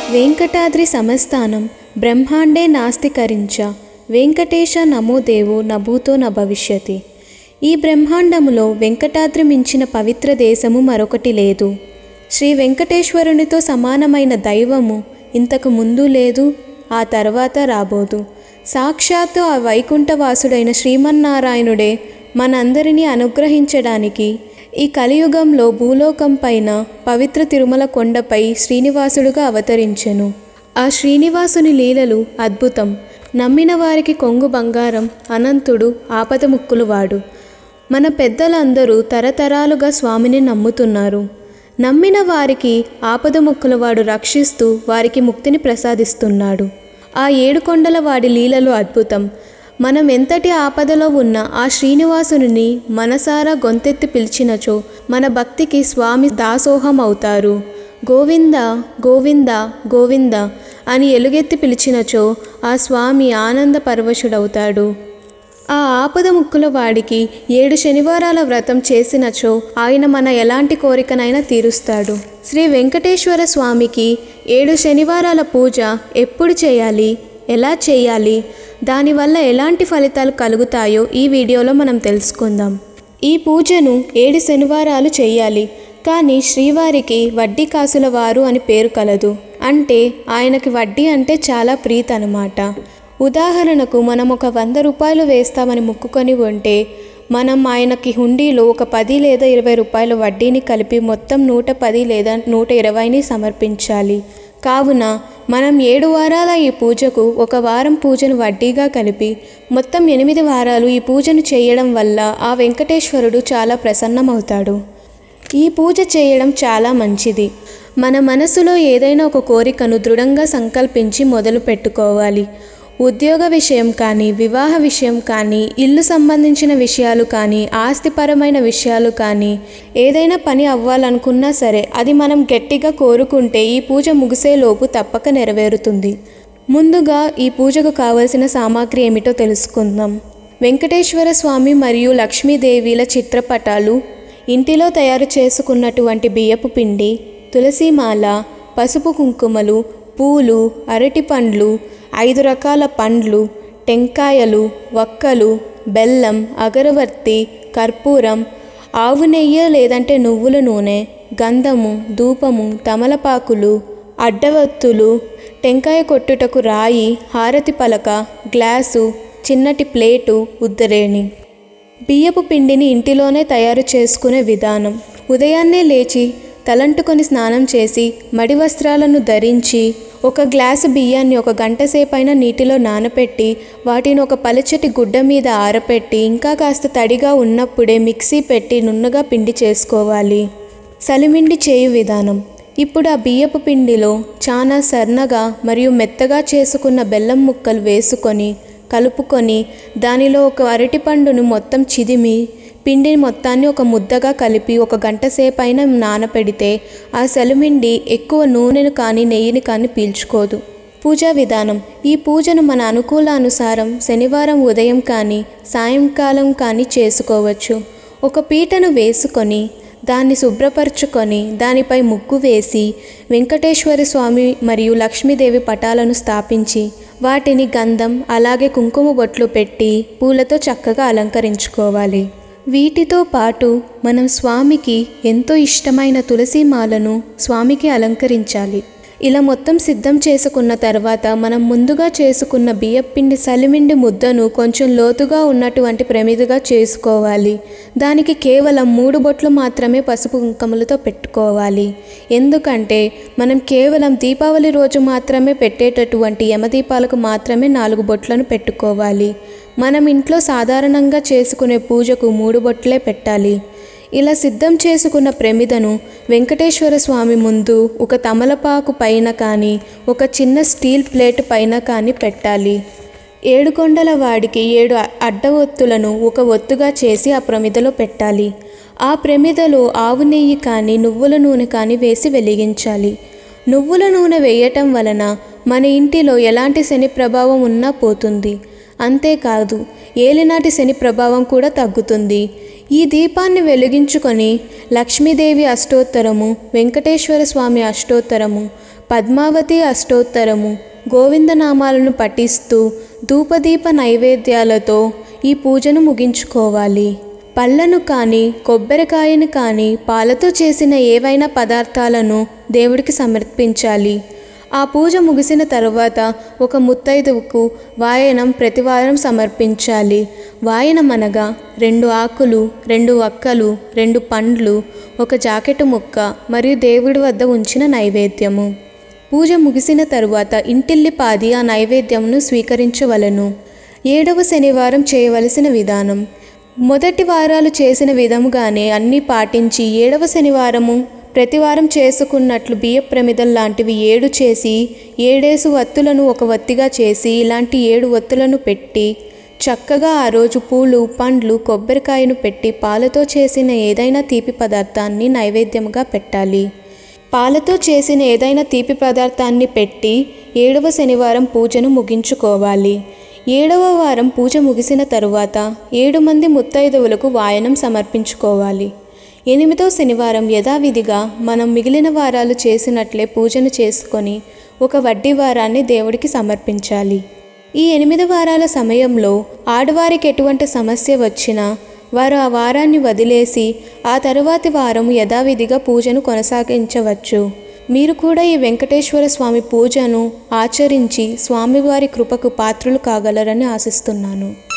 వెంకటాద్రి సమస్థానం బ్రహ్మాండే నాస్తికరించ వెంకటేశ నమో దేవో నభూతో న భవిష్యతి ఈ బ్రహ్మాండములో వెంకటాద్రి మించిన పవిత్ర దేశము మరొకటి లేదు శ్రీ వెంకటేశ్వరునితో సమానమైన దైవము ఇంతకు ముందు లేదు ఆ తర్వాత రాబోదు సాక్షాత్తు ఆ వైకుంఠవాసుడైన శ్రీమన్నారాయణుడే మనందరినీ అనుగ్రహించడానికి ఈ కలియుగంలో భూలోకం పైన పవిత్ర తిరుమల కొండపై శ్రీనివాసుడుగా అవతరించెను ఆ శ్రీనివాసుని లీలలు అద్భుతం నమ్మిన వారికి కొంగు బంగారం అనంతుడు ఆపద ముక్కులు వాడు మన పెద్దలందరూ తరతరాలుగా స్వామిని నమ్ముతున్నారు నమ్మిన వారికి ఆపద ముక్కుల వాడు రక్షిస్తూ వారికి ముక్తిని ప్రసాదిస్తున్నాడు ఆ ఏడు కొండల వాడి లీలలు అద్భుతం మనం ఎంతటి ఆపదలో ఉన్న ఆ శ్రీనివాసుని మనసారా గొంతెత్తి పిలిచినచో మన భక్తికి స్వామి దాసోహం అవుతారు గోవింద గోవింద గోవింద అని ఎలుగెత్తి పిలిచినచో ఆ స్వామి ఆనంద పరవశుడవుతాడు ఆ ఆపద ముక్కుల వాడికి ఏడు శనివారాల వ్రతం చేసినచో ఆయన మన ఎలాంటి కోరికనైనా తీరుస్తాడు శ్రీ వెంకటేశ్వర స్వామికి ఏడు శనివారాల పూజ ఎప్పుడు చేయాలి ఎలా చేయాలి దానివల్ల ఎలాంటి ఫలితాలు కలుగుతాయో ఈ వీడియోలో మనం తెలుసుకుందాం ఈ పూజను ఏడు శనివారాలు చేయాలి కానీ శ్రీవారికి వడ్డీ కాసుల వారు అని పేరు కలదు అంటే ఆయనకి వడ్డీ అంటే చాలా ప్రీతి అనమాట ఉదాహరణకు మనం ఒక వంద రూపాయలు వేస్తామని మొక్కుకొని ఉంటే మనం ఆయనకి హుండీలో ఒక పది లేదా ఇరవై రూపాయల వడ్డీని కలిపి మొత్తం నూట పది లేదా నూట ఇరవైని సమర్పించాలి కావున మనం ఏడు వారాల ఈ పూజకు ఒక వారం పూజను వడ్డీగా కలిపి మొత్తం ఎనిమిది వారాలు ఈ పూజను చేయడం వల్ల ఆ వెంకటేశ్వరుడు చాలా ప్రసన్నమవుతాడు ఈ పూజ చేయడం చాలా మంచిది మన మనసులో ఏదైనా ఒక కోరికను దృఢంగా సంకల్పించి మొదలు పెట్టుకోవాలి ఉద్యోగ విషయం కానీ వివాహ విషయం కానీ ఇల్లు సంబంధించిన విషయాలు కానీ ఆస్తిపరమైన విషయాలు కానీ ఏదైనా పని అవ్వాలనుకున్నా సరే అది మనం గట్టిగా కోరుకుంటే ఈ పూజ ముగిసేలోపు తప్పక నెరవేరుతుంది ముందుగా ఈ పూజకు కావలసిన సామాగ్రి ఏమిటో తెలుసుకుందాం వెంకటేశ్వర స్వామి మరియు లక్ష్మీదేవిల చిత్రపటాలు ఇంటిలో తయారు చేసుకున్నటువంటి బియ్యపు పిండి తులసిమాల పసుపు కుంకుమలు పూలు అరటి పండ్లు ఐదు రకాల పండ్లు టెంకాయలు వక్కలు బెల్లం అగరవత్తి కర్పూరం ఆవు నెయ్యి లేదంటే నువ్వుల నూనె గంధము ధూపము తమలపాకులు అడ్డవత్తులు టెంకాయ కొట్టుటకు రాయి హారతి పలక గ్లాసు చిన్నటి ప్లేటు ఉద్దరేణి బియ్యపు పిండిని ఇంటిలోనే తయారు చేసుకునే విధానం ఉదయాన్నే లేచి తలంటుకొని స్నానం చేసి మడి వస్త్రాలను ధరించి ఒక గ్లాసు బియ్యాన్ని ఒక గంట సేపైనా నీటిలో నానపెట్టి వాటిని ఒక పలచటి గుడ్డ మీద ఆరపెట్టి ఇంకా కాస్త తడిగా ఉన్నప్పుడే మిక్సీ పెట్టి నున్నగా పిండి చేసుకోవాలి సలిమిండి చేయు విధానం ఇప్పుడు ఆ బియ్యపు పిండిలో చాలా సన్నగా మరియు మెత్తగా చేసుకున్న బెల్లం ముక్కలు వేసుకొని కలుపుకొని దానిలో ఒక అరటిపండును మొత్తం చిదిమి పిండిని మొత్తాన్ని ఒక ముద్దగా కలిపి ఒక గంట సేపు అయినా నానపెడితే ఆ సెలమిండి ఎక్కువ నూనెను కానీ నెయ్యిని కానీ పీల్చుకోదు పూజా విధానం ఈ పూజను మన అనుకూలానుసారం శనివారం ఉదయం కానీ సాయంకాలం కానీ చేసుకోవచ్చు ఒక పీటను వేసుకొని దాన్ని శుభ్రపరచుకొని దానిపై ముగ్గు వేసి వెంకటేశ్వర స్వామి మరియు లక్ష్మీదేవి పటాలను స్థాపించి వాటిని గంధం అలాగే కుంకుమ బొట్లు పెట్టి పూలతో చక్కగా అలంకరించుకోవాలి వీటితో పాటు మనం స్వామికి ఎంతో ఇష్టమైన తులసి మాలను స్వామికి అలంకరించాలి ఇలా మొత్తం సిద్ధం చేసుకున్న తర్వాత మనం ముందుగా చేసుకున్న బియ్యపిండి సలిమిండి ముద్దను కొంచెం లోతుగా ఉన్నటువంటి ప్రమిదిగా చేసుకోవాలి దానికి కేవలం మూడు బొట్లు మాత్రమే పసుపు కుంకుమలతో పెట్టుకోవాలి ఎందుకంటే మనం కేవలం దీపావళి రోజు మాత్రమే పెట్టేటటువంటి యమదీపాలకు మాత్రమే నాలుగు బొట్లను పెట్టుకోవాలి మనం ఇంట్లో సాధారణంగా చేసుకునే పూజకు మూడు బొట్లే పెట్టాలి ఇలా సిద్ధం చేసుకున్న ప్రమిదను వెంకటేశ్వర స్వామి ముందు ఒక తమలపాకు పైన కానీ ఒక చిన్న స్టీల్ ప్లేట్ పైన కానీ పెట్టాలి ఏడు కొండల వాడికి ఏడు అడ్డ ఒత్తులను ఒక ఒత్తుగా చేసి ఆ ప్రమిదలో పెట్టాలి ఆ ప్రమిదలో ఆవు నెయ్యి కానీ నువ్వుల నూనె కానీ వేసి వెలిగించాలి నువ్వుల నూనె వేయటం వలన మన ఇంటిలో ఎలాంటి శని ప్రభావం ఉన్నా పోతుంది అంతేకాదు ఏలినాటి శని ప్రభావం కూడా తగ్గుతుంది ఈ దీపాన్ని వెలిగించుకొని లక్ష్మీదేవి అష్టోత్తరము వెంకటేశ్వర స్వామి అష్టోత్తరము పద్మావతి అష్టోత్తరము గోవిందనామాలను పఠిస్తూ ధూపదీప నైవేద్యాలతో ఈ పూజను ముగించుకోవాలి పళ్ళను కానీ కొబ్బరికాయను కానీ పాలతో చేసిన ఏవైనా పదార్థాలను దేవుడికి సమర్పించాలి ఆ పూజ ముగిసిన తర్వాత ఒక ముత్తైదువుకు వాయనం ప్రతివారం సమర్పించాలి వాయనం అనగా రెండు ఆకులు రెండు వక్కలు రెండు పండ్లు ఒక జాకెట్ ముక్క మరియు దేవుడి వద్ద ఉంచిన నైవేద్యము పూజ ముగిసిన తరువాత ఇంటిల్లిపాది ఆ నైవేద్యమును స్వీకరించవలను ఏడవ శనివారం చేయవలసిన విధానం మొదటి వారాలు చేసిన విధముగానే అన్నీ పాటించి ఏడవ శనివారము ప్రతివారం చేసుకున్నట్లు బియ్య ప్రమిదం లాంటివి ఏడు చేసి ఏడేసు వత్తులను ఒక వత్తిగా చేసి ఇలాంటి ఏడు వత్తులను పెట్టి చక్కగా ఆ రోజు పూలు పండ్లు కొబ్బరికాయను పెట్టి పాలతో చేసిన ఏదైనా తీపి పదార్థాన్ని నైవేద్యముగా పెట్టాలి పాలతో చేసిన ఏదైనా తీపి పదార్థాన్ని పెట్టి ఏడవ శనివారం పూజను ముగించుకోవాలి ఏడవ వారం పూజ ముగిసిన తరువాత ఏడు మంది ముత్తైదువులకు వాయనం సమర్పించుకోవాలి ఎనిమిదో శనివారం యథావిధిగా మనం మిగిలిన వారాలు చేసినట్లే పూజను చేసుకొని ఒక వడ్డీ వారాన్ని దేవుడికి సమర్పించాలి ఈ ఎనిమిది వారాల సమయంలో ఆడవారికి ఎటువంటి సమస్య వచ్చినా వారు ఆ వారాన్ని వదిలేసి ఆ తరువాతి వారం యథావిధిగా పూజను కొనసాగించవచ్చు మీరు కూడా ఈ వెంకటేశ్వర స్వామి పూజను ఆచరించి స్వామివారి కృపకు పాత్రులు కాగలరని ఆశిస్తున్నాను